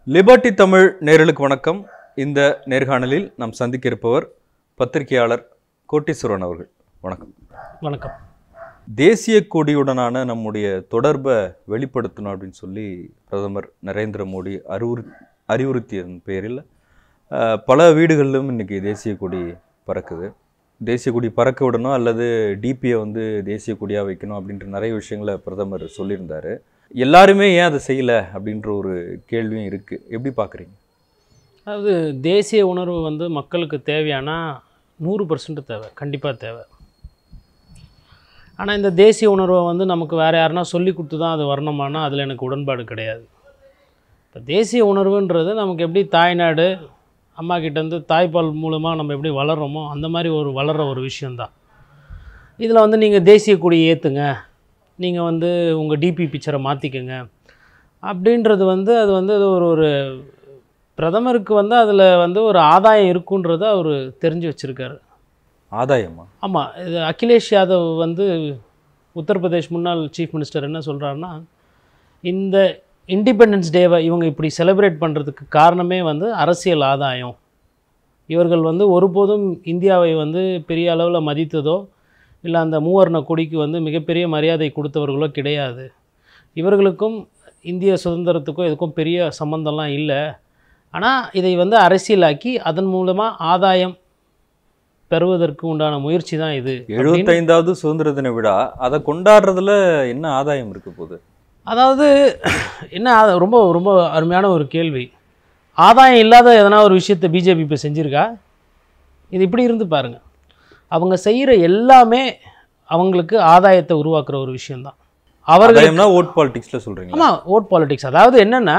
Liberty Tamil நேயர்களுக்கு வணக்கம் இந்த நேர்காணலில் நாம் சந்திக்க இருப்பவர் பத்திரிகையாளர் கோட்டீஸ்வரன் அவர்கள் வணக்கம் வணக்கம் தேசிய கொடியுடனான நம்முடைய தொடர்பை வெளிப்படுத்தணும் அப்படின்னு சொல்லி பிரதமர் நரேந்திர மோடி அறிவுறு அறிவுறுத்தியதன் பேரில் அஹ், பல வீடுகளிலும் இன்னைக்கு தேசிய கொடி பறக்குது தேசிய கொடி பறக்க விடணும் அல்லது டிபியை வந்து தேசிய கொடியாக வைக்கணும் அப்படின்ற நிறைய விஷயங்களை பிரதமர் சொல்லியிருந்தாரு எல்லாருமே ஏன் அதை செய்யலை அப்படின்ற ஒரு கேள்வியும் இருக்குது எப்படி பார்க்குறீங்க அதாவது தேசிய உணர்வு வந்து மக்களுக்கு தேவையானா நூறு பர்சன்ட் தேவை கண்டிப்பாக தேவை ஆனால் இந்த தேசிய உணர்வை வந்து நமக்கு வேறு யாருன்னா சொல்லி கொடுத்து தான் அது வரணுமானா அதில் எனக்கு உடன்பாடு கிடையாது இப்போ தேசிய உணர்வுன்றது நமக்கு எப்படி தாய்நாடு அம்மா கிட்டேருந்து தாய்ப்பால் மூலமாக நம்ம எப்படி வளர்கிறோமோ அந்த மாதிரி ஒரு வளர்கிற ஒரு விஷயந்தான் இதில் வந்து நீங்கள் தேசிய கொடியை ஏற்றுங்க நீங்கள் வந்து உங்கள் டிபி பிக்சரை மாற்றிக்கங்க அப்படின்றது வந்து அது வந்து அது ஒரு ஒரு பிரதமருக்கு வந்து அதில் வந்து ஒரு ஆதாயம் இருக்குன்றதை அவர் தெரிஞ்சு வச்சுருக்காரு ஆதாயமா ஆமாம் இது அகிலேஷ் யாதவ் வந்து உத்தரப்பிரதேஷ் முன்னாள் சீஃப் மினிஸ்டர் என்ன சொல்கிறாருன்னா இந்த இண்டிபெண்டன்ஸ் டேவை இவங்க இப்படி செலிப்ரேட் பண்ணுறதுக்கு காரணமே வந்து அரசியல் ஆதாயம் இவர்கள் வந்து ஒருபோதும் இந்தியாவை வந்து பெரிய அளவில் மதித்ததோ இல்லை அந்த மூவர்ண கொடிக்கு வந்து மிகப்பெரிய மரியாதை கொடுத்தவர்களோ கிடையாது இவர்களுக்கும் இந்திய சுதந்திரத்துக்கும் இதுக்கும் பெரிய சம்மந்தம்லாம் இல்லை ஆனால் இதை வந்து அரசியலாக்கி அதன் மூலமாக ஆதாயம் பெறுவதற்கு உண்டான முயற்சி தான் இது அப்படின்னு- எழுபத்தைந்தாவது சுதந்திர தின விழா அதை கொண்டாடுறதுல என்ன ஆதாயம் இருக்க போகுது அதாவது என்ன ஆத- ரொம்ப ரொம்ப அருமையான ஒரு கேள்வி ஆதாயம் இல்லாத எதனா ஒரு விஷயத்தை பிஜேபி இப்போ செஞ்சுருக்கா இது இப்படி இருந்து பாருங்க அவங்க செய்கிற எல்லாமே அவங்களுக்கு ஆதாயத்தை உருவாக்குற ஒரு விஷயம்தான் அவர்கள் ஆதாயம்னா ஓட் பாலிடிக்ஸ்ல சொல்றீங்களா ஆமாம் ஓட் பாலிடிக்ஸ் அதாவது என்னென்னா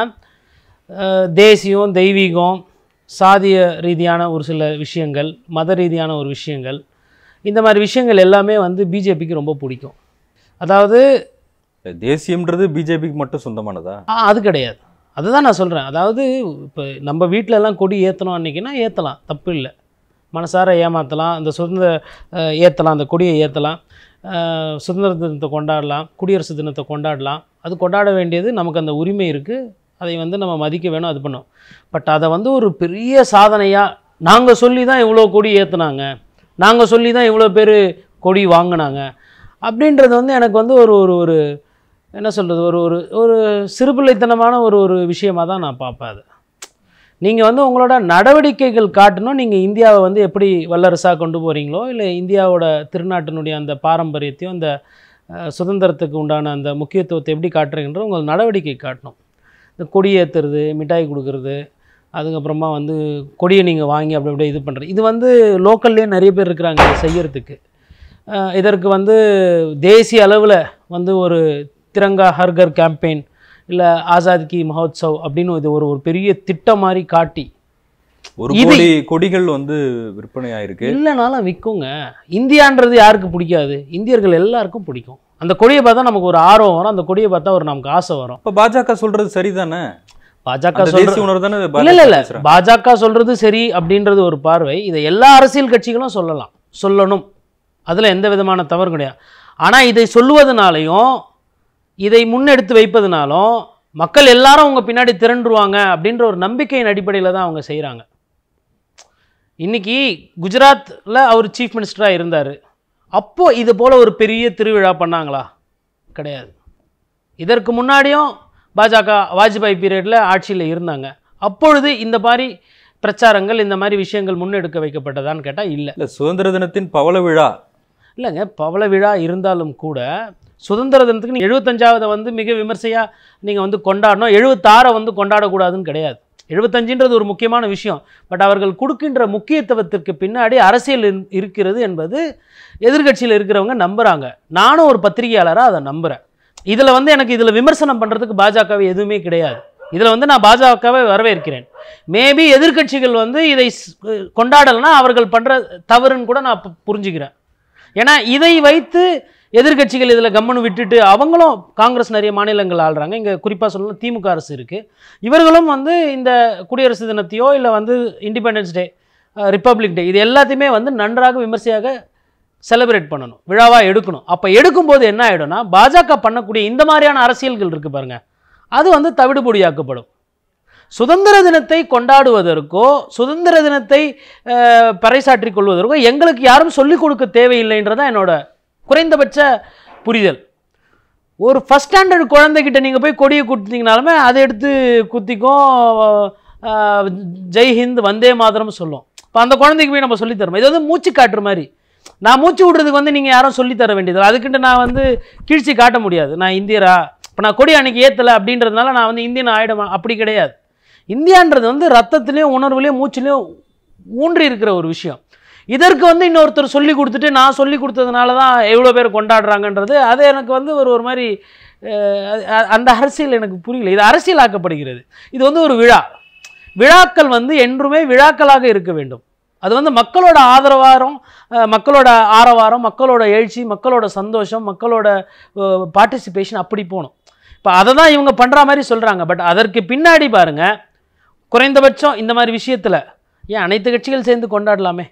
தேசியம் தெய்வீகம் சாதிய ரீதியான ஒரு சில விஷயங்கள் மத ரீதியான ஒரு விஷயங்கள் இந்த மாதிரி விஷயங்கள் எல்லாமே வந்து பிஜேபிக்கு ரொம்ப பிடிக்கும் அதாவது தேசியம்ன்றது பிஜேபிக்கு மட்டும் சொந்தமானதா ஆ, அது கிடையாது அதுதான் நான் சொல்கிறேன் அதாவது இப்போ நம்ம வீட்ல எல்லாம் கொடி ஏற்றணும் அன்றைக்கினா ஏற்றலாம் தப்பு இல்லை மனசார ஏமாற்றலாம் அந்த சுதந்திர ஏற்றலாம் அந்த கொடியை ஏற்றலாம் சுதந்திர தினத்தை கொண்டாடலாம் குடியரசு தினத்தை கொண்டாடலாம் அது கொண்டாட வேண்டியது நமக்கு அந்த உரிமை இருக்குது அதை வந்து நம்ம மதிக்க வேணும் அது பண்ணோம் பட் அதை வந்து ஒரு பெரிய சாதனையாக நாங்கள் சொல்லி தான் இவ்வளோ கொடி ஏற்றுனாங்க நாங்கள் சொல்லி தான் இவ்வளோ பேர் கொடி வாங்கினாங்க அப்படின்றது வந்து எனக்கு வந்து ஒரு ஒரு ஒரு என்ன சொல்கிறது ஒரு ஒரு ஒரு சிறுபிள்ளைத்தனமான ஒரு ஒரு விஷயமாக தான் நான் பார்ப்பேன் அது நீங்கள் வந்து உங்களோட நடவடிக்கைகள் காட்டணும் நீங்கள் இந்தியாவை வந்து எப்படி வல்லரசாக கொண்டு போகிறீங்களோ இல்லை இந்தியாவோட திருநாட்டினுடைய அந்த பாரம்பரியத்தையும் அந்த அஹ், சுதந்திரத்துக்கு உண்டான அந்த முக்கியத்துவத்தை எப்படி காட்டுறீங்கன்ற உங்கள் நடவடிக்கை காட்டணும் இந்த கொடி ஏற்றுறது மிட்டாய் கொடுக்கறது அதுக்கப்புறமா வந்து கொடியை நீங்கள் வாங்கி அப்படி அப்படியே இது பண்ணுறது இது வந்து லோக்கல்லே நிறைய பேர் இருக்கிறாங்க இதை செய்யறதுக்கு அஹ், இதற்கு வந்து தேசிய அளவில் வந்து ஒரு திரங்கா ஹர்கர் கேம்பெயின் இல்லை ஆசாத் கி மஹோத்சவ் அப்படின்னு இது ஒரு ஒரு பெரிய திட்டம் மாதிரி காட்டி ஒரு இது- கோடி கொடிகள் வந்து விற்பனை ஆயிருக்கு இல்லைனாலும் விற்குங்க இந்தியான்றது யாருக்கு பிடிக்காது இந்தியர்கள் எல்லாருக்கும் பிடிக்கும் அந்த கொடியை பார்த்தா நமக்கு ஒரு ஆர்வம் வரும் அந்த கொடியை பார்த்தா ஒரு நமக்கு ஆசை வரும் இப்ப பாஜக சொல்றது சரிதானே பாஜக அந்த சொல்ற தேசிய உணர்வு தானே இல்ல பாஜக இல்ல இல்ல பேசுறாங்க. பாஜக சொல்றது சரி அப்படின்றது ஒரு பார்வை இதை எல்லா அரசியல் கட்சிகளும் சொல்லலாம் சொல்லணும் அதுல எந்த விதமான தவறும் கிடையாது ஆனா இதை சொல்லுவதனாலையும் இதை முன்னெடுத்து வைப்பதனாலும் மக்கள் எல்லாரும் உங்க பின்னாடி திரண்டுருவாங்க அப்படின்ற ஒரு நம்பிக்கையின் அடிப்படையில் தான் அவங்க செய்கிறாங்க இன்னைக்கு குஜராத்தில் அவர் சீஃப் மினிஸ்டராக இருந்தார் அப்போ இது போல ஒரு பெரிய திருவிழா பண்ணாங்களா கிடையாது இதற்கு முன்னாடியும் பாஜக வாஜ்பாய் பீரியடில் ஆட்சியில் இருந்தாங்க அப்பொழுது இந்த மாதிரி பிரச்சாரங்கள் இந்த மாதிரி விஷயங்கள் முன்னெடுக்க வைக்கப்பட்டதான்னு கேட்டால் இல்லை இல்ல சுதந்திர தினத்தின் பவள விழா இல்லைங்க பவள விழா இருந்தாலும் கூட சுதந்திர தினத்துக்கு நீங்கள் எழுபத்தஞ்சாவதை வந்து மிக விமர்சையாக நீங்கள் வந்து கொண்டாடணும் எழுபத்தாறை வந்து கொண்டாடக்கூடாதுன்னு கிடையாது எழுபத்தஞ்சுன்றது ஒரு முக்கியமான விஷயம் பட் அவர்கள் கொடுக்கின்ற முக்கியத்துவத்திற்கு பின்னாடி அரசியல் இரு- இருக்கிறது என்பது எதிர்க்கட்சியில் இருக்கிறவங்க நம்புகிறாங்க நானும் ஒரு பத்திரிகையாளராக அதை நம்புகிறேன் இதில் வந்து எனக்கு இதில் விமர்சனம் பண்ணுறதுக்கு பாஜகவை எதுவுமே கிடையாது இதில் வந்து நான் பாஜகவை வரவேற்கிறேன் மேபி எதிர்க்கட்சிகள் வந்து இதை ஸ்- கொண்டாடலைன்னா அவர்கள் பண்ணுற தவறுன்னு கூட நான் பு- புரிஞ்சுக்கிறேன் ஏன்னா இதை வைத்து எதிர்க்கட்சிகள் இதில் கம்மனு விட்டுட்டு அவங்களும் காங்கிரஸ் நிறைய மாநிலங்கள் ஆள்றாங்க இங்கே குறிப்பாக சொல்லணும் திமுக அரசு இருக்குது இவர்களும் வந்து இந்த குடியரசு தினத்தையோ இல்லை வந்து இண்டிபெண்டன்ஸ் டே ரிப்பப்ளிக் டே இது எல்லாத்தையுமே வந்து நன்றாக விமர்சையாக செலிப்ரேட் பண்ணணும் விழாவாக எடுக்கணும் அப்போ எடுக்கும்போது என்ன ஆகிடும்னா பாஜக பண்ணக்கூடிய இந்த மாதிரியான அரசியல்கள் இருக்குது பாருங்க அது வந்து தவிடுபொடியாக்கப்படும் சுதந்திர தினத்தை கொண்டாடுவதற்கோ சுதந்திர தினத்தை அஹ், பறைசாற்றிக் கொள்வதற்கோ எங்களுக்கு யாரும் சொல்லிக் கொடுக்க தேவையில்லைன்றதான் என்னோட குறைந்தபட்ச புரிதல் ஒரு ஃபஸ்ட் ஸ்டாண்டர்ட் குழந்தைகிட்ட நீங்கள் போய் கொடியை குத்திங்கனாலுமே அதை எடுத்து குத்திக்கும் அஹ், ஜெய் ஹிந்த் வந்தே மாதரம் சொல்லும் இப்போ அந்த குழந்தைக்கு போய் நம்ம சொல்லித் தரோம் இது வந்து மூச்சு காட்டுற மாதிரி நான் மூச்சு விடுறதுக்கு வந்து நீங்கள் யாரும் சொல்லித் தர வேண்டியது அதுக்கிட்ட நான் வந்து கீழ்ச்சி காட்ட முடியாது நான் இந்தியரா இப்போ நான் கொடி அன்னைக்கு ஏற்றலை அப்படின்றதுனால நான் வந்து இந்தியன் ஆகிடுமா அப்படி கிடையாது இந்தியான்றது வந்து ரத்தத்துலேயும் உணர்வுலேயும் மூச்சுலேயும் ஊன்றி இருக்கிற ஒரு விஷயம் இதற்கு வந்து இன்னொருத்தர் சொல்லி கொடுத்துட்டு நான் சொல்லி கொடுத்ததுனால தான் எவ்வளோ பேர் கொண்டாடுறாங்கன்றது அது எனக்கு வந்து ஒரு ஒரு மாதிரி அஹ், அ- அந்த அரசியல் எனக்கு புரியல இது அரசியலாக்கப்படுகிறது இது வந்து ஒரு விழா விழாக்கள் வந்து என்றுமே விழாக்களாக இருக்க வேண்டும் அது வந்து மக்களோட ஆதரவாரம் அஹ், மக்களோட ஆரவாரம் மக்களோட எழுச்சி மக்களோட சந்தோஷம் மக்களோட பார்ட்டிசிபேஷன் அப்படி போகணும் இப்போ அதை தான் இவங்க பண்ணுற மாதிரி சொல்கிறாங்க பட் அதற்கு பின்னாடி பாருங்க குறைந்தபட்சம் இந்த மாதிரி விஷயத்தில் ஏன் அனைத்து கட்சிகள் சேர்ந்து கொண்டாடலாமே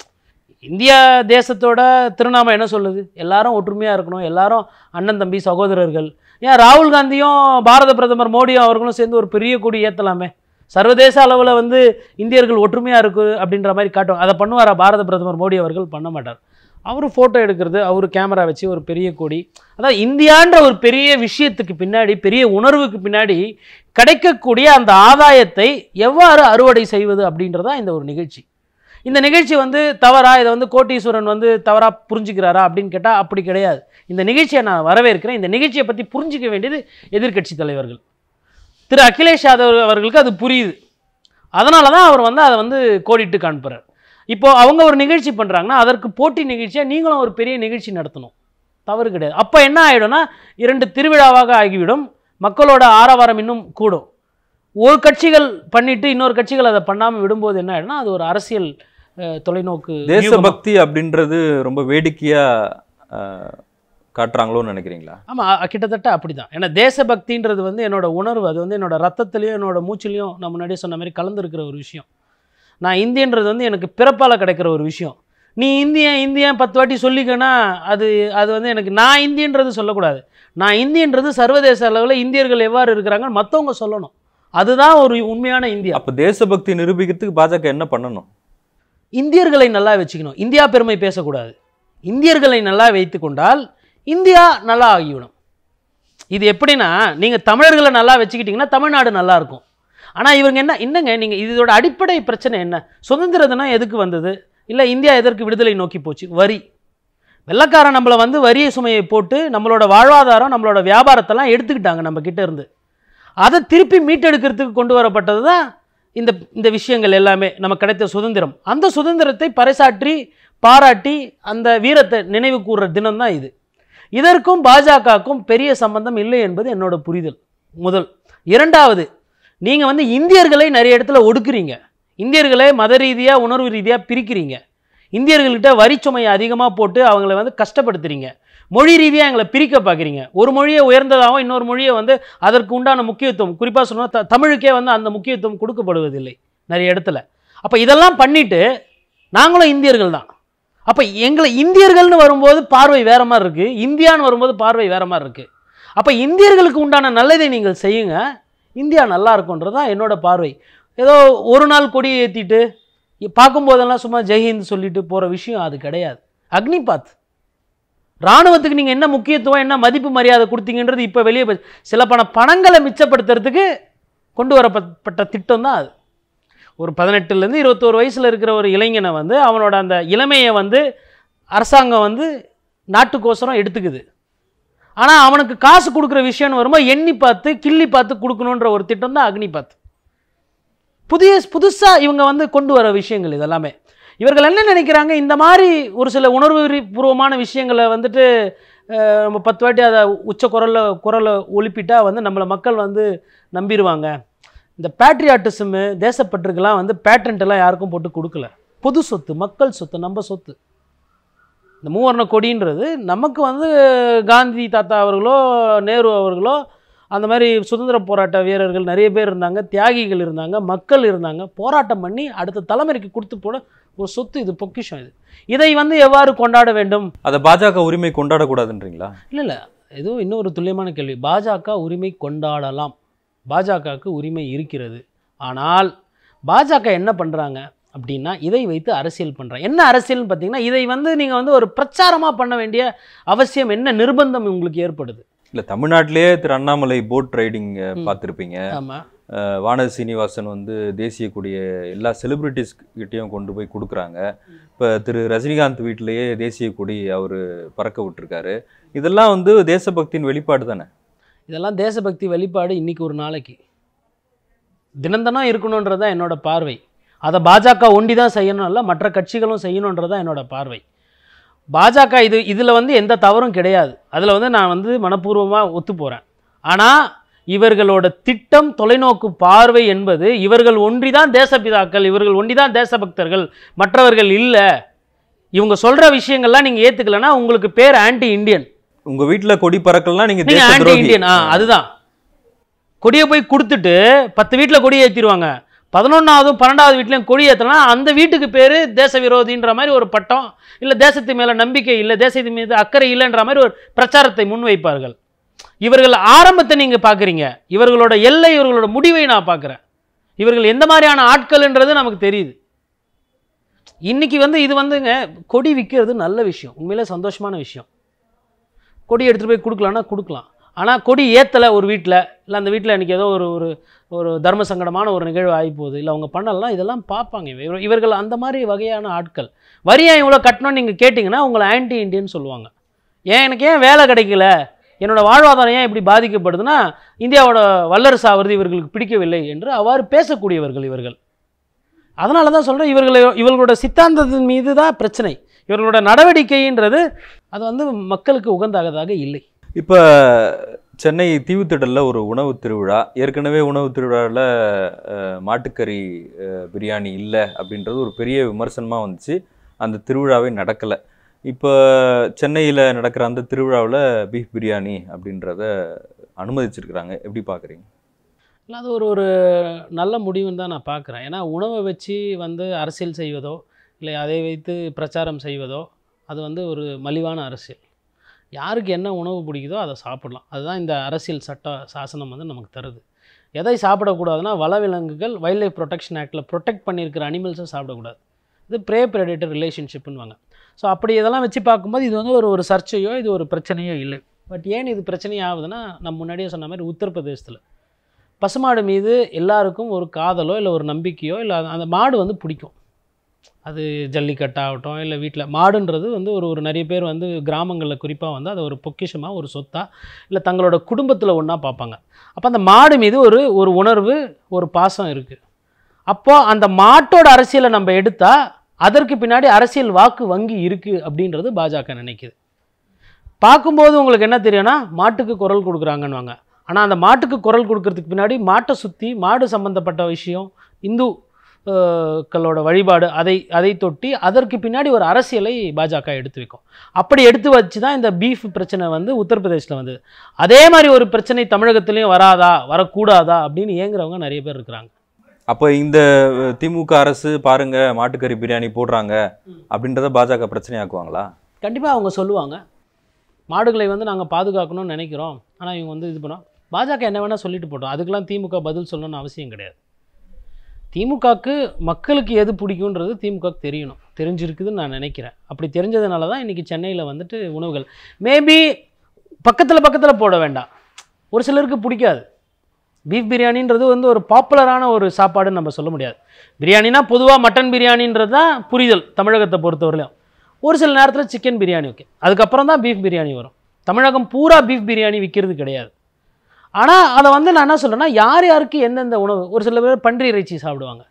இந்தியா தேசத்தோட திருநாமம் என்ன சொல்லுது எல்லாரும் ஒற்றுமையாக இருக்கணும் எல்லாரும் அண்ணன் தம்பி சகோதரர்கள் ஏன் ராகுல் காந்தியும் பாரத பிரதமர் மோடியும் அவர்களும் சேர்ந்து ஒரு பெரிய கொடி ஏற்றலாமே சர்வதேச அளவில் வந்து இந்தியர்கள் ஒற்றுமையாக இருக்கு அப்படின்ற மாதிரி காட்டுவாங்க அதை பண்ணுவாரா பாரத பிரதமர் மோடி அவர்கள் பண்ண மாட்டார் அவர் ஃபோட்டோ எடுக்கிறது அவர் கேமரா வச்சு ஒரு பெரிய கொடி அதான் இந்தியான்ற ஒரு பெரிய விஷயத்துக்கு பின்னாடி பெரிய உணர்வுக்கு பின்னாடி கிடைக்கக்கூடிய அந்த ஆதாயத்தை எவ்வாறு அறுவடை செய்வது அப்படின்றதா இந்த ஒரு நிகழ்ச்சி இந்த நிகழ்ச்சி வந்து தவறா இதை வந்து கோட்டீஸ்வரன் வந்து தவறா புரிஞ்சுக்கிறாரா அப்படின்னு கேட்டால் அப்படி கிடையாது இந்த நிகழ்ச்சியை நான் வரவேற்கிறேன் இந்த நிகழ்ச்சியை பற்றி புரிஞ்சிக்க வேண்டியது எதிர்க்கட்சி தலைவர்கள் திரு அகிலேஷ் யாதவ் அவர்களுக்கு அது புரியுது அதனால தான் அவர் வந்து அதை வந்து கோடிட்டு காண்புறார் இப்போ அவங்க ஒரு நிகழ்ச்சி பண்ணுறாங்கன்னா அதற்கு போட்டி நிகழ்ச்சியாக நீங்களும் ஒரு பெரிய நிகழ்ச்சி நடத்தணும் தவறு கிடையாது அப்போ என்ன ஆகிடும்னா இரண்டு திருவிழாவாக ஆகிவிடும் மக்களோட ஆரவாரம் இன்னும் கூடும் ஒரு கட்சிகள் பண்ணிட்டு இன்னொரு கட்சிகள் அதை பண்ணாமல் விடும்போது என்ன ஆகிடும்னா அது ஒரு அரசியல் அஹ், தொலைநோக்கு வியூகமா- தேசபக்தி அப்படின்றது ரொம்ப வேடிக்கையா அஹ், காட்டுறாங்களோன்னு நினைக்கிறீங்களா ஆமாம் கிட்டத்தட்ட அப்படி தான் ஏன்னா தேசபக்தின்றது வந்து என்னோட உணர்வு அது வந்து என்னோட ரத்தத்துலேயும் என்னோட மூச்சுலேயும் நான் முன்னாடியே சொன்ன மாதிரி கலந்துருக்கிற ஒரு விஷயம் நான் இந்தியன்றது வந்து எனக்கு பிறப்பால் கிடைக்கிற ஒரு விஷயம் நீ இந்தியன் இந்தியன் பத்து வாட்டி சொல்லிக்கனா அது அது வந்து எனக்கு நான் இந்தியன்றது சொல்லக்கூடாது நான் இந்தியன்றது சர்வதேச அளவில் இந்தியர்கள் எவ்வாறு இருக்கிறாங்கன்னு மற்றவங்க சொல்லணும் அதுதான் ஒரு உண்மையான இந்தியா அப்ப தேசபக்தி நிரூபிக்கிறதுக்கு பாஜக என்ன பண்ணணும் இந்தியர்களை நல்லா வச்சுக்கணும் இந்தியா பெருமை பேசக்கூடாது இந்தியர்களை நல்லா வைத்து கொண்டால் இந்தியா நல்லா ஆகிவிடும் இது எப்படின்னா நீங்கள் தமிழர்களை நல்லா வச்சுக்கிட்டிங்கன்னா தமிழ்நாடு நல்லா இருக்கும் ஆனால் இவங்க என்ன என்னங்க நீங்கள் இதோட அடிப்படை பிரச்சனை என்ன சுதந்திர தினம் எதுக்கு வந்தது இல்லை இந்தியா எதற்கு விடுதலை நோக்கி போச்சு வரி வெள்ளக்காரன் நம்மளை வந்து வரி சுமையை போட்டு நம்மளோட வாழ்வாதாரம் நம்மளோட வியாபாரத்தெல்லாம் எடுத்துக்கிட்டாங்க நம்ம கிட்ட இருந்து அதை திருப்பி மீட்டெடுக்கிறதுக்கு கொண்டு வரப்பட்டது தான் இந்த இந்த விஷயங்கள் எல்லாமே நமக்கு கிடைத்த சுதந்திரம் அந்த சுதந்திரத்தை பறைசாற்றி பாராட்டி அந்த வீரத்தை நினைவு கூறுற தினம் தான் இது இதற்கும் பாஜகவுக்கும் பெரிய சம்பந்தம் இல்லை என்பது என்னோட புரிதல் முதல் இரண்டாவது நீங்கள் வந்து இந்தியர்களை நிறைய இடத்துல ஒடுக்குறீங்க இந்தியர்களை மத ரீதியாக உணர்வு ரீதியாக பிரிக்கிறீங்க இந்தியர்கள்கிட்ட வரிச்சுமையை அதிகமாக போட்டு அவங்கள வந்து கஷ்டப்படுத்துறீங்க மொழி ரீதியாக எங்களை பிரிக்க பார்க்குறீங்க ஒரு மொழியை உயர்ந்ததாகவும் இன்னொரு மொழியை வந்து அதற்கு உண்டான முக்கியத்துவம் குறிப்பாக சொன்னால் த தமிழுக்கே வந்து அந்த முக்கியத்துவம் கொடுக்கப்படுவதில்லை நிறைய இடத்துல அப்போ இதெல்லாம் பண்ணிட்டு நாங்களும் இந்தியர்கள் தான் அப்போ எங்களை இந்தியர்கள்னு வரும்போது பார்வை வேற மாதிரி இருக்குது இந்தியான்னு வரும்போது பார்வை வேற மாதிரி இருக்குது அப்போ இந்தியர்களுக்கு உண்டான நல்லதை நீங்கள் செய்யுங்க இந்தியா நல்லா இருக்கும்ன்றது தான் என்னோட பார்வை ஏதோ ஒரு நாள் கொடியை ஏற்றிட்டு பார்க்கும்போதெல்லாம் சும்மா ஜெய்ஹிந்த் சொல்லிட்டு போகிற விஷயம் அது கிடையாது அக்னிபாத் இராணுவத்துக்கு நீங்கள் என்ன முக்கியத்துவம் என்ன மதிப்பு மரியாதை கொடுத்தீங்கன்றது இப்போ வெளியே போய் சில பண பணங்களை மிச்சப்படுத்துறதுக்கு கொண்டு வரப்பட்ட திட்டம் தான் அது ஒரு பதினெட்டுலேருந்து இருபத்தோரு வயசில் இருக்கிற ஒரு இளைஞனை வந்து அவனோட அந்த இளமையை வந்து அரசாங்கம் வந்து நாட்டுக்கோசரம் எடுத்துக்குது ஆனால் அவனுக்கு காசு கொடுக்குற விஷயம்னு வரும்போது எண்ணி பார்த்து கிள்ளி பார்த்து கொடுக்கணுன்ற ஒரு திட்டம் தான் அக்னிபாத் புதிய புதுசாக இவங்க வந்து கொண்டு வர விஷயங்கள் இதெல்லாமே இவர்கள் என்ன நினைக்கிறாங்க இந்த மாதிரி ஒரு சில உணர்வு பூர்வமான விஷயங்களை வந்துட்டு அஹ், நம்ம பத்து வாட்டி அதை உச்ச குரலில் குரலை ஒலிப்பிட்டா வந்து நம்மளை மக்கள் வந்து நம்பிடுவாங்க இந்த பேட்ரியாட்டிசமு தேசப்பற்றுக்கெல்லாம் வந்து patent எல்லாம் யாருக்கும் போட்டு கொடுக்கல பொது சொத்து மக்கள் சொத்து நம்ம சொத்து இந்த மூவர்ண கொடின்றது நமக்கு வந்து காந்தி தாத்தா அவர்களோ நேரு அவர்களோ அந்த மாதிரி சுதந்திர போராட்ட வீரர்கள் நிறைய பேர் இருந்தாங்க தியாகிகள் இருந்தாங்க மக்கள் இருந்தாங்க போராட்டம் பண்ணி அடுத்த தலைமுறைக்கு கொடுத்து போன ஒரு சொத்து இது பொக்கிஷம் இது இதை வந்து எவ்வாறு கொண்டாட வேண்டும் அதை பாஜக உரிமை கொண்டாடக்கூடாதுன்றீங்களா இல்லை இல்லை ஏதோ இன்னொரு துல்லியமான கேள்வி பாஜக உரிமை கொண்டாடலாம் பாஜகவுக்கு உரிமை இருக்கிறது ஆனால் பாஜக என்ன பண்ணுறாங்க அப்படின்னா இதை வைத்து அரசியல் பண்ணுறாங்க என்ன அரசியல்னு பார்த்தீங்கன்னா இதை வந்து நீங்கள் வந்து ஒரு பிரச்சாரமாக பண்ண வேண்டிய அவசியம் என்ன நிர்பந்தம் உங்களுக்கு ஏற்படுது இல்ல தமிழ்நாட்டிலேயே திரு அண்ணாமலை போட் ரைடிங் ம். பார்த்துருப்பீங்க ஆமாம் வானதி சீனிவாசன் வந்து தேசிய கொடிய எல்லா செலிபிரிட்டிஸ் கிட்டேயும் கொண்டு போய் கொடுக்குறாங்க இப்போ திரு ரஜினிகாந்த் வீட்டிலேயே தேசிய கொடி அவர் பறக்க விட்டுருக்காரு இதெல்லாம் வந்து தேசபக்தியின் வெளிப்பாடு தானே இதெல்லாம் தேசபக்தி வெளிப்பாடு இன்னைக்கு ஒரு நாளைக்கு தினந்தனம் இருக்கணுன்றது தான் என்னோட பார்வை அதை பாஜக ஒண்டி தான் செய்யணும் இல்லை மற்ற கட்சிகளும் செய்யணுன்றது தான் என்னோட பார்வை பாஜக இது இதில் வந்து எந்த தவறும் கிடையாது அதில் வந்து நான் வந்து மனப்பூர்வமாக ஒத்து போகிறேன் ஆனால் இவர்களோட திட்டம் தொலைநோக்கு பார்வை என்பது இவர்கள் ஒன்றி தான் தேசபிதாக்கள் இவர்கள் ஒன்றி தான் தேசபக்தர்கள் மற்றவர்கள் இல்லை இவங்க சொல்கிற விஷயங்கள்லாம் நீங்கள் ஏற்றுக்கலைன்னா உங்களுக்கு பேர் ஆன்டி இந்தியன் உங்க வீட்டுல கொடி பறக்கலாம் நீங்க நீங்க தேச ஆன்டி துரோகி இந்தியன் ஆ அதுதான் கொடியை போய் கொடுத்துட்டு பத்து வீட்டில் கொடி ஏற்றிடுவாங்க பதினொன்றாவதும் பன்னெண்டாவது வீட்லையும் கொடி ஏற்றலாம் அந்த வீட்டுக்கு பேர் தேச விரோதின்ற மாதிரி ஒரு பட்டம் இல்லை தேசத்து மேலே நம்பிக்கை இல்லை தேசத்தின் மீது அக்கறை இல்லைன்ற மாதிரி ஒரு பிரச்சாரத்தை முன்வைப்பார்கள் இவர்கள் ஆரம்பத்தை நீங்கள் பார்க்குறீங்க இவர்களோட எல்லை இவர்களோட முடிவை நான் பார்க்குறேன் இவர்கள் எந்த மாதிரியான ஆட்கள்ன்றது நமக்கு தெரியுது இன்னைக்கு வந்து இது வந்துங்க கொடி விற்கிறது நல்ல விஷயம் உண்மையிலே சந்தோஷமான விஷயம் கொடி எடுத்துகிட்டு போய் கொடுக்கலான்னா கொடுக்கலாம் ஆனால் கொடி ஏற்றலை ஒரு வீட்டில் இல்லை அந்த வீட்டில் எனக்கு ஏதோ ஒரு ஒரு ஒரு தர்ம சங்கடமான ஒரு நிகழ்வு ஆகி போகுது இல்லை அவங்க பண்ணலாம் இதெல்லாம் பார்ப்பாங்க இவர் இவர்கள் அந்த மாதிரி வகையான ஆட்கள் வரியா இவ்வளோ கட்டணும்னு நீங்கள் கேட்டிங்கன்னா உங்களை ஆன்டி இண்டியன் சொல்லுவாங்க ஏன் எனக்கு ஏன் வேலை கிடைக்கல என்னோட வாழ்வாதாரம் ஏன் இப்படி பாதிக்கப்படுதுன்னா இந்தியாவோட வல்லரசு ஆவது இவர்களுக்கு பிடிக்கவில்லை என்று அவ்வாறு பேசக்கூடியவர்கள் இவர்கள் அதனால தான் சொல்கிறேன் இவர்களை இவர்களோட சித்தாந்தத்தின் மீது தான் பிரச்சனை இவர்களோட நடவடிக்கைன்றது அது வந்து மக்களுக்கு உகந்தாகதாக இல்லை இப்போ சென்னை தீவுத்திடலில் ஒரு உணவு திருவிழா ஏற்கனவே உணவு திருவிழாவில் மாட்டுக்கறி அஹ், பிரியாணி இல்லை அப்படின்றது ஒரு பெரிய விமர்சனமாக வந்துச்சு அந்த திருவிழாவே நடக்கலை இப்போ சென்னையில் நடக்கிற அந்த திருவிழாவில் பீஃப் பிரியாணி அப்படின்றத அனுமதிச்சிருக்கிறாங்க எப்படி பார்க்குறீங்க இல்லை அது ஒரு ஒரு நல்ல முடிவுன்னு தான் நான் பார்க்குறேன் ஏன்னா உணவை வச்சு வந்து அரசியல் செய்வதோ இல்லை அதை வைத்து பிரச்சாரம் செய்வதோ அது வந்து ஒரு மலிவான அரசியல் யாருக்கு என்ன உணவு பிடிக்குதோ அதை சாப்பிடலாம் அதுதான் இந்த அரசியல் சட்ட சாசனம் வந்து நமக்கு தருது எதை சாப்பிடக்கூடாதுன்னா வனவிலங்குகள் வைல்ட் லைஃப் ப்ரொடெக்ஷன் ஆக்டில் ப்ரொடெக்ட் பண்ணியிருக்கிற அனிமல்ஸை சாப்பிடக்கூடாது இது ப்ரே ப்ரெடேட்டர் ரிலேஷன்ஷிப்னுவாங்க ஸோ அப்படி இதெல்லாம் வச்சு பார்க்கும்போது இது வந்து ஒரு ஒரு சர்ச்சையோ இது ஒரு பிரச்சனையோ இல்லை பட் ஏன் இது பிரச்சனையே ஆகுதுன்னா நம்ம முன்னாடியே சொன்ன மாதிரி உத்தரப்பிரதேசத்தில் பசுமாடு மீது எல்லாருக்கும் ஒரு காதலோ இல்லை ஒரு நம்பிக்கையோ இல்லை அந்த- அந்த மாடு வந்து பிடிக்கும் அது ஜல்லிக்கட்டாகட்டும் இல்லை வீட்டில் மாடுன்றது வந்து ஒரு ஒரு நிறைய பேர் வந்து கிராமங்களில் குறிப்பாக வந்து அதை ஒரு பொக்கிஷமாக ஒரு சொத்தா இல்லை தங்களோட குடும்பத்தில் ஒன்றா பார்ப்பாங்க அப்போ அந்த மாடு மீது ஒரு ஒரு உணர்வு ஒரு பாசம் இருக்குது அப்போது அந்த மாட்டோட அரசியலை நம்ம எடுத்தால் அதற்கு பின்னாடி அரசியல் வாக்கு வங்கி இருக்குது அப்படின்றது பாஜக நினைக்குது பார்க்கும்போது உங்களுக்கு என்ன தெரியும்னா மாட்டுக்கு குரல் கொடுக்குறாங்கன்னுவாங்க ஆனால் அந்த மாட்டுக்கு குரல் கொடுக்கறதுக்கு பின்னாடி மாட்டை சுற்றி மாடு சம்மந்தப்பட்ட விஷயம் இந்து அஹ், க்களோட வழிபாடு அதை அதை தொட்டி அதற்கு பின்னாடி ஒரு அரசியலை பாஜக எடுத்து வைக்கும் அப்படி எடுத்து வச்சு தான் இந்த பீஃப் பிரச்சனை வந்து உத்தரப்பிரதேசில் வந்தது அதே மாதிரி ஒரு பிரச்சனை தமிழகத்துலேயும் வராதா வரக்கூடாதா அப்படின்னு ஏங்குறவங்க நிறைய பேர் இருக்கிறாங்க அப்போ இந்த அஹ், திமுக அரசு பாருங்க மாட்டுக்கறி பிரியாணி போடுறாங்க அப்படின்றத பாஜக பிரச்சனையாக்குவாங்களா கண்டிப்பாக அவங்க சொல்லுவாங்க மாடுகளை வந்து நாங்கள் பாதுகாக்கணும்னு நினைக்கிறோம் ஆனால் இவங்க வந்து இது பண்ணோம் பாஜக என்ன வேணால் சொல்லிட்டு போட்டோம் அதுக்கெல்லாம் திமுக பதில் சொல்லணும்னு அவசியம் கிடையாது திமுகவுக்கு மக்களுக்கு எது பிடிக்குன்றது திமுகவுக்கு தெரியணும் தெரிஞ்சிருக்குதுன்னு நான் நினைக்கிறேன் அப்படி தெரிஞ்சதுனால தான் இன்றைக்கி சென்னையில் வந்துட்டு உணவுகள் மேபி பக்கத்தில் பக்கத்தில் போட வேண்டாம் ஒரு சிலருக்கு பிடிக்காது பீஃப் பிரியாணின்றது வந்து ஒரு பாப்புலரான ஒரு சாப்பாடுன்னு நம்ம சொல்ல முடியாது பிரியாணினா பொதுவாக மட்டன் பிரியாணின்றது தான் புரிதல் தமிழகத்தை பொறுத்தவரையிலும் ஒரு சில நேரத்தில் சிக்கன் பிரியாணி ஓகே அதுக்கப்புறம் தான் பீஃப் பிரியாணி வரும் தமிழகம் பூரா பீஃப் பிரியாணி விற்கிறது கிடையாது ஆனால் அதை வந்து நான் என்ன சொல்கிறேன்னா யார் யாருக்கு எந்தெந்த உணவு ஒரு சில பேர் பன்றி இறைச்சி சாப்பிடுவாங்க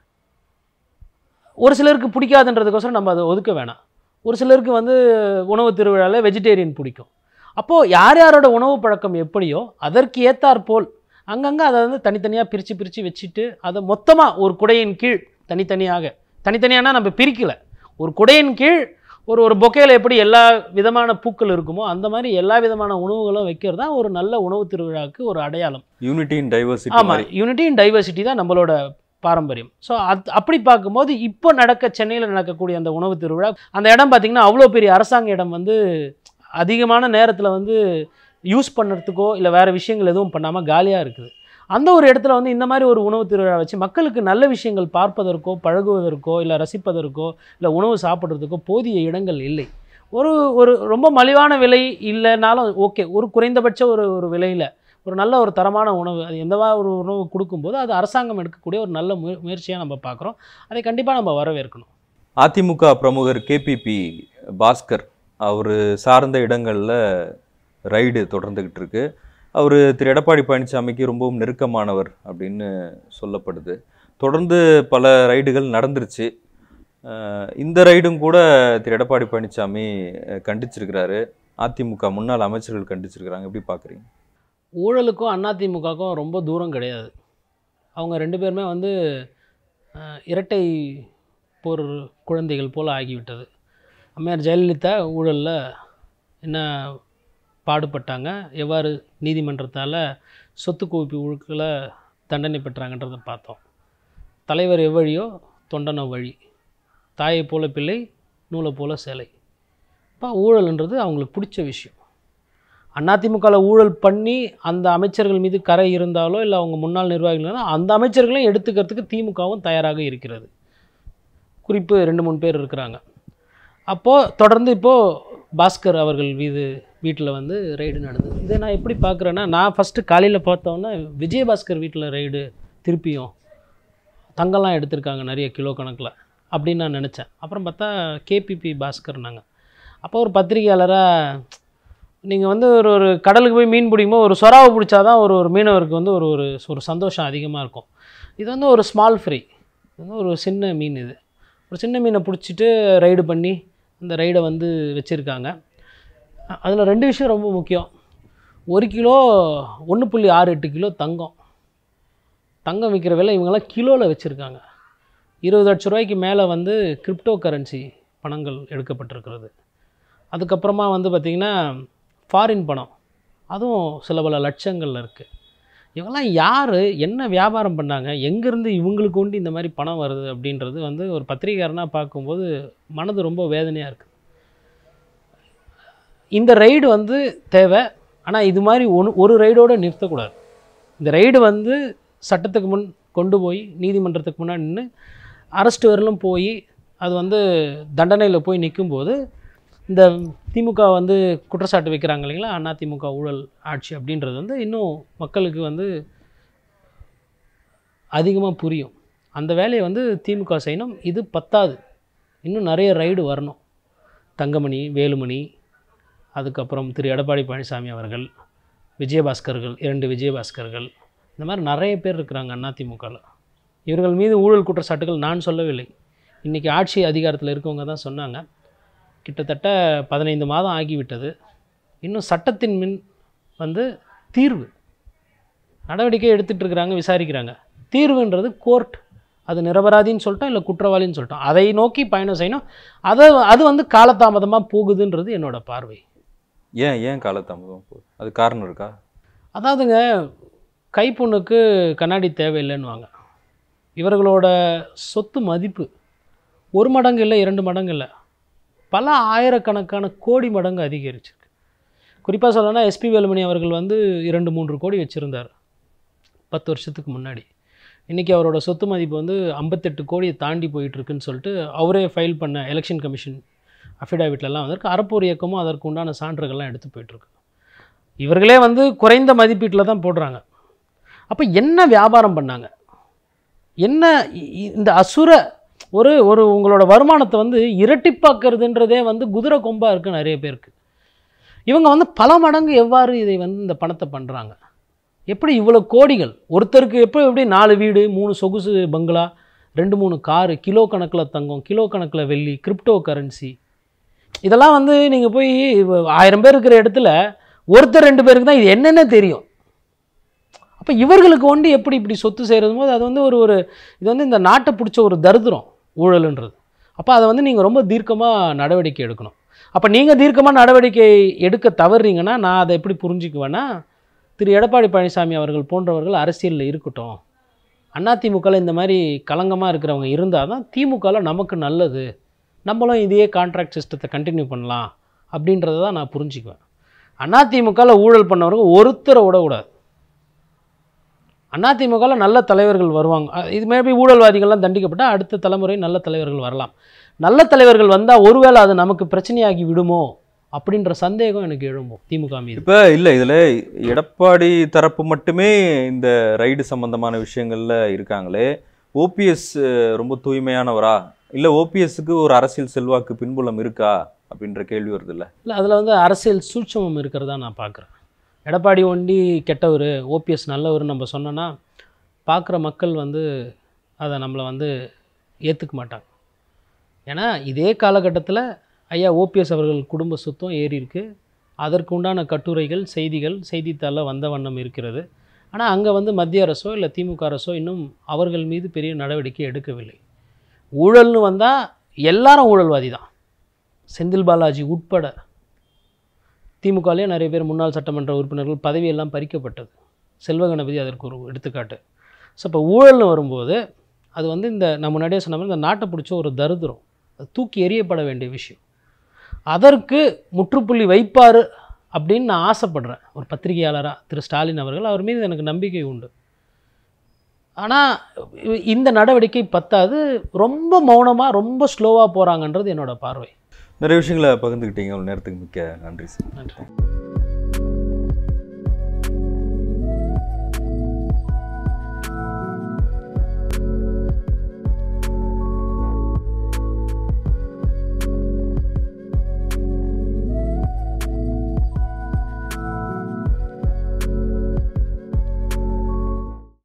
ஒரு சிலருக்கு பிடிக்காதுன்றதுக்கோசரம் நம்ம அதை ஒதுக்க வேணாம் ஒரு சிலருக்கு வந்து உணவு திருவிழாவில் வெஜிடேரியன் பிடிக்கும் அப்போது யார் யாரோட உணவு பழக்கம் எப்படியோ அதற்கு ஏத்தாற் போல் அங்கங்கே அதை வந்து தனித்தனியாக பிரித்து பிரித்து வச்சுட்டு அதை மொத்தமாக ஒரு குடையின் கீழ் தனித்தனியாக தனித்தனியானா நம்ம பிரிக்கல ஒரு குடையின் கீழ் ஒரு ஒரு பொக்கையில் எப்படி எல்லா விதமான பூக்கள் இருக்குமோ அந்த மாதிரி எல்லா விதமான உணவுகளும் வைக்கிறது தான் ஒரு நல்ல உணவு திருவிழாவுக்கு ஒரு அடையாளம் யூனிட்டி இன் டைவர்சிட்டி ஆமாம் மாதிரி யூனிட்டி அண்ட் டைவர்சிட்டி தான் நம்மளோட பாரம்பரியம் ஸோ அது அப்படி பார்க்கும்போது இப்போ நடக்க சென்னையில் நடக்கக்கூடிய அந்த உணவு திருவிழா அந்த இடம் பார்த்திங்கன்னா அவ்வளோ பெரிய அரசாங்க இடம் வந்து அதிகமான நேரத்தில் வந்து யூஸ் பண்ணுறதுக்கோ இல்லை வேறு விஷயங்கள் எதுவும் பண்ணாமல் காலியாக இருக்குது அந்த ஒரு இடத்துல வந்து இந்த மாதிரி ஒரு உணவு திருவிழா வச்சு மக்களுக்கு நல்ல விஷயங்கள் பார்ப்பதற்கோ பழகுவதற்கோ இல்லை ரசிப்பதற்கோ இல்லை உணவு சாப்பிட்றதுக்கோ போதிய இடங்கள் இல்லை ஒரு ஒரு ரொம்ப மலிவான விலை இல்லைனாலும் ஓகே ஒரு குறைந்தபட்ச ஒரு ஒரு விலையில் ஒரு நல்ல ஒரு தரமான உணவு அது எந்த மாதிரி ஒரு உணவு கொடுக்கும்போது அது அரசாங்கம் எடுக்கக்கூடிய ஒரு நல்ல முய முயற்சியாக நம்ம பார்க்குறோம் அதை கண்டிப்பாக நம்ம வரவேற்கணும் அதிமுக பிரமுகர் கேபிபி பாஸ்கர் அவர் சார்ந்த இடங்களில் ரைடு தொடர்ந்துக்கிட்டு இருக்கு அவர் திரு எடப்பாடி பழனிசாமிக்கு ரொம்பவும் நெருக்கமானவர் அப்படின்னு சொல்லப்படுது தொடர்ந்து பல ரைடுகள் நடந்துருச்சு அஹ் இந்த ரைடும் கூட திரு எடப்பாடி பழனிசாமி அஹ், கண்டிச்சிருக்கிறாரு அதிமுக முன்னாள் அமைச்சர்கள் கண்டிச்சிருக்கிறாங்க எப்படி பார்க்குறீங்க ஊழலுக்கும் அதிமுகவுக்கும் ரொம்ப தூரம் கிடையாது அவங்க ரெண்டு பேருமே வந்து அஹ், இரட்டை போர் குழந்தைகள் போல் ஆகிவிட்டது அம்மையார் ஜெயலலிதா ஊழலில் என்ன பாடுபட்டாங்க எவ்வாறு நீதிமன்றத்தால் சொத்து குவிப்பு ஊழலில் தண்டனை பெற்றாங்கன்றதை பார்த்தோம் தலைவர் எவ்வழியோ தொண்டனோ வழி தாயை போல பிள்ளை நூலை போல சேலை இப்போ ஊழல்ன்றது அவங்களுக்கு பிடிச்ச விஷயம் அதிமுகவில் ஊழல் பண்ணி அந்த அமைச்சர்கள் மீது கரை இருந்தாலோ இல்லை அவங்க முன்னாள் நிர்வாகிகள் இருந்தாலும் அந்த அமைச்சர்களையும் எடுத்துக்கிறதுக்கு திமுகவும் தயாராக இருக்கிறது குறிப்பு ரெண்டு மூணு பேர் இருக்கிறாங்க அப்போது தொடர்ந்து இப்போது பாஸ்கர் அவர்கள் மீது வீட்டில் வந்து ரைடு நடந்தது இதை நான் எப்படி பார்க்குறேன்னா நான் ஃபஸ்ட்டு காலையில் பார்த்தோன்னே விஜயபாஸ்கர் வீட்டில் ரைடு திருப்பியும் தங்கம்லாம் எடுத்திருக்காங்க நிறைய கிலோ கணக்கில் அப்படின்னு நான் நினச்சேன் அப்புறம் பார்த்தா கேபிபி பாஸ்கர்னாங்க அப்போ ஒரு பத்திரிகையாளராக நீங்கள் வந்து ஒரு ஒரு கடலுக்கு போய் மீன் பிடிக்கும்போது ஒரு சொராவை பிடிச்சாதான் ஒரு ஒரு மீனவருக்கு வந்து ஒரு ஒரு ஒரு சந்தோஷம் அதிகமாக இருக்கும் இது வந்து ஒரு ஸ்மால் ஃப்ரை இது வந்து ஒரு சின்ன மீன் இது ஒரு சின்ன மீனை பிடிச்சிட்டு ரைடு பண்ணி அந்த ரைடை வந்து வச்சுருக்காங்க அதில் ரெண்டு விஷயம் ரொம்ப முக்கியம் ஒரு கிலோ ஒன்று புள்ளி ஆறு எட்டு கிலோ தங்கம் தங்கம் விற்கிற விலை இவங்கெல்லாம் கிலோவில் வச்சுருக்காங்க இருபது லட்ச ரூபாய்க்கு மேலே வந்து கிரிப்டோ கரன்சி பணங்கள் எடுக்கப்பட்டிருக்கிறது அதுக்கப்புறமா வந்து பார்த்திங்கன்னா ஃபாரின் பணம் அதுவும் சில பல லட்சங்களில் இருக்குது இவங்கெல்லாம் யார் என்ன வியாபாரம் பண்ணாங்க எங்கேருந்து இவங்களுக்கு உண்டு இந்த மாதிரி பணம் வருது அப்படின்றது வந்து ஒரு பத்திரிகையாரனாக பார்க்கும்போது மனது ரொம்ப வேதனையாக இருக்குது இந்த ரைடு வந்து தேவை ஆனால் இது மாதிரி ஒன்று ஒரு ரைடோடு நிறுத்தக்கூடாது இந்த ரைடு வந்து சட்டத்துக்கு முன் கொண்டு போய் நீதிமன்றத்துக்கு முன்னாடி நின்று அரெஸ்ட் வரலும் போய் அது வந்து தண்டனையில் போய் நிற்கும்போது இந்த திமுக வந்து குற்றச்சாட்டு வைக்கிறாங்க இல்லைங்களா அண்ணா திமுக ஊழல் ஆட்சி அப்படின்றது வந்து இன்னும் மக்களுக்கு வந்து அதிகமாக புரியும் அந்த வேலையை வந்து திமுக செய்யணும் இது பத்தாது இன்னும் நிறைய ரைடு வரணும் தங்கமணி வேலுமணி அதுக்கப்புறம் திரு எடப்பாடி பழனிசாமி அவர்கள் விஜயபாஸ்கர்கள் இரண்டு விஜயபாஸ்கர்கள் இந்த மாதிரி நிறைய பேர் இருக்கிறாங்க அதிமுகவில் இவர்கள் மீது ஊழல் குற்றச்சாட்டுகள் நான் சொல்லவில்லை இன்றைக்கி ஆட்சி அதிகாரத்தில் இருக்கவங்க தான் சொன்னாங்க கிட்டத்தட்ட பதினைந்து மாதம் ஆகிவிட்டது இன்னும் சட்டத்தின் மின் வந்து தீர்வு நடவடிக்கை எடுத்துகிட்டு இருக்கிறாங்க விசாரிக்கிறாங்க தீர்வுன்றது கோர்ட் அது நிரபராதின்னு சொல்லிட்டோம் இல்லை குற்றவாளின்னு சொல்லிட்டோம் அதை நோக்கி பயணம் செய்யணும் அதை அது வந்து காலதாமதமாக போகுதுன்றது என்னோட பார்வை ஏன் ஏன் காலதாமதம் போகுது அது காரணம் இருக்கா அதாவதுங்க கைப்புண்ணுக்கு கண்ணாடி தேவையில்லைன்னுவாங்க இவர்களோட சொத்து மதிப்பு ஒரு மடங்கு இல்லை இரண்டு மடங்கு இல்லை பல ஆயிரக்கணக்கான கோடி மடங்கு அதிகரிச்சிருக்கு குறிப்பாக சொல்லணும்னா எஸ்பி வேலுமணி அவர்கள் வந்து இரண்டு மூன்று கோடி வச்சுருந்தார் பத்து வருஷத்துக்கு முன்னாடி இன்றைக்கி அவரோட சொத்து மதிப்பு வந்து ஐம்பத்தெட்டு கோடியை தாண்டி போயிட்டுருக்குன்னு சொல்லிட்டு அவரே ஃபைல் பண்ண எலெக்ஷன் கமிஷன் அஃபிடாவிட்லலாம் வந்திருக்கு அறப்போர் இயக்கமும் அதற்கு உண்டான சான்றுகள்லாம் எடுத்து போயிட்டுருக்கு இவர்களே வந்து குறைந்த மதிப்பீட்டில் தான் போடுறாங்க அப்போ என்ன வியாபாரம் பண்ணாங்க என்ன இ- இ- இந்த அசுர ஒரு ஒரு உங்களோட வருமானத்தை வந்து இரட்டிப்பாக்குறதுன்றதே வந்து குதிரை கொம்பாக இருக்குது நிறைய பேருக்கு இவங்க வந்து பல மடங்கு எவ்வாறு இதை வந்து இந்த பணத்தை பண்ணுறாங்க எப்படி இவ்வளோ கோடிகள் ஒருத்தருக்கு எப்படி எப்படி நாலு வீடு மூணு சொகுசு பங்களா ரெண்டு மூணு காரு கிலோ கணக்கில் தங்கம் கிலோ கணக்கில் வெள்ளி கிரிப்டோ கரன்சி இதெல்லாம் வந்து நீங்கள் போய் இவ- ஆயிரம் பேர் இருக்கிற இடத்துல ஒருத்தர் ரெண்டு பேருக்கு தான் இது என்னென்ன தெரியும் அப்போ இவர்களுக்கு ஒண்டி எப்படி இப்படி சொத்து செய்கிறது போது அது வந்து ஒரு ஒரு இது வந்து இந்த நாட்டை பிடிச்ச ஒரு தரித்திரம் ஊழலுன்றது அப்போ அதை வந்து நீங்கள் ரொம்ப தீர்க்கமாக நடவடிக்கை எடுக்கணும் அப்போ நீங்கள் தீர்க்கமாக நடவடிக்கை எடுக்க தவறுறீங்கன்னா நான் அதை எப்படி புரிஞ்சுக்குவேன்னா திரு எடப்பாடி பழனிசாமி அவர்கள் போன்றவர்கள் அரசியலில் இருக்கட்டும் அதிமுகவில் இந்த மாதிரி களங்கமாக இருக்கிறவங்க இருந்தால் தான் திமுகவில் நமக்கு நல்லது நம்மளும் இதே கான்ட்ராக்ட் சிஸ்டத்தை கண்டினியூ பண்ணலாம் அப்படின்றத தான் நான் புரிஞ்சுக்குவேன் அதிமுகவில் ஊழல் பண்ணவங்க ஒருத்தரை விடக்கூடாது அதிமுகவில் நல்ல தலைவர்கள் வருவாங்க அ, இது மேபி ஊழல்வாதிகள்லாம் தண்டிக்கப்பட்டால் அடுத்த தலைமுறை நல்ல தலைவர்கள் வரலாம் நல்ல தலைவர்கள் வந்தால் ஒருவேளை அது நமக்கு பிரச்சனையாகி விடுமோ அப்படின்ற சந்தேகம் எனக்கு எழும்பும் திமுக மீது இப்போ இல்லை இதில் எடப்பாடி தரப்பு மட்டுமே இந்த ரைடு சம்பந்தமான விஷயங்கள்ல இருக்காங்களே ஓபிஎஸ் ரொம்ப தூய்மையானவரா இல்லை ஓபிஎஸ்க்கு ஒரு அரசியல் செல்வாக்கு பின்புலம் இருக்கா அப்படின்ற கேள்வி வருது இல்லை இல்லை அதில் வந்து அரசியல் சூட்சமம் இருக்கிறதா நான் பார்க்குறேன் எடப்பாடி ஒண்டி கெட்டவர் ஓபிஎஸ் நல்லவர்னு நம்ம சொன்னோன்னா பார்க்குற மக்கள் வந்து அதை நம்மளை வந்து ஏற்றுக்க மாட்டாங்க ஏன்னா இதே காலகட்டத்தில் ஐயா ஓபிஎஸ் அவர்கள் குடும்ப சொத்தும் ஏறி இருக்கு அதற்கு உண்டான கட்டுரைகள் செய்திகள் செய்தித்தாளில் வந்த வண்ணம் இருக்கிறது ஆனால் அங்கே வந்து மத்திய அரசோ இல்லை திமுக அரசோ இன்னும் அவர்கள் மீது பெரிய நடவடிக்கை எடுக்கவில்லை ஊழல்னு வந்தால் எல்லாரும் ஊழல்வாதி தான் செந்தில் பாலாஜி உட்பட திமுகலேயே நிறைய பேர் முன்னாள் சட்டமன்ற உறுப்பினர்கள் பதவியெல்லாம் பறிக்கப்பட்டது செல்வ கணபதி அதற்கு ஒரு எடுத்துக்காட்டு ஸோ இப்போ ஊழல்னு வரும்போது அது வந்து இந்த நான் முன்னாடியே சொன்ன மாதிரி இந்த நாட்டை பிடிச்ச ஒரு தரித்திரம் அது தூக்கி எறியப்பட வேண்டிய விஷயம் அதற்கு முற்றுப்புள்ளி வைப்பார் அப்படின்னு நான் ஆசைப்படுறேன் ஒரு பத்திரிகையாளராக திரு ஸ்டாலின் அவர்கள் அவர் மீது எனக்கு நம்பிக்கை உண்டு ஆனால் இந்த நடவடிக்கை பத்தாது ரொம்ப மௌனமாக ரொம்ப ஸ்லோவாக போகிறாங்கன்றது என்னோட பார்வை நிறைய விஷயங்களை பகிர்ந்துக்கிட்டீங்க ஒரு நேரத்துக்கு மிக்க நன்றி சார் நன்றி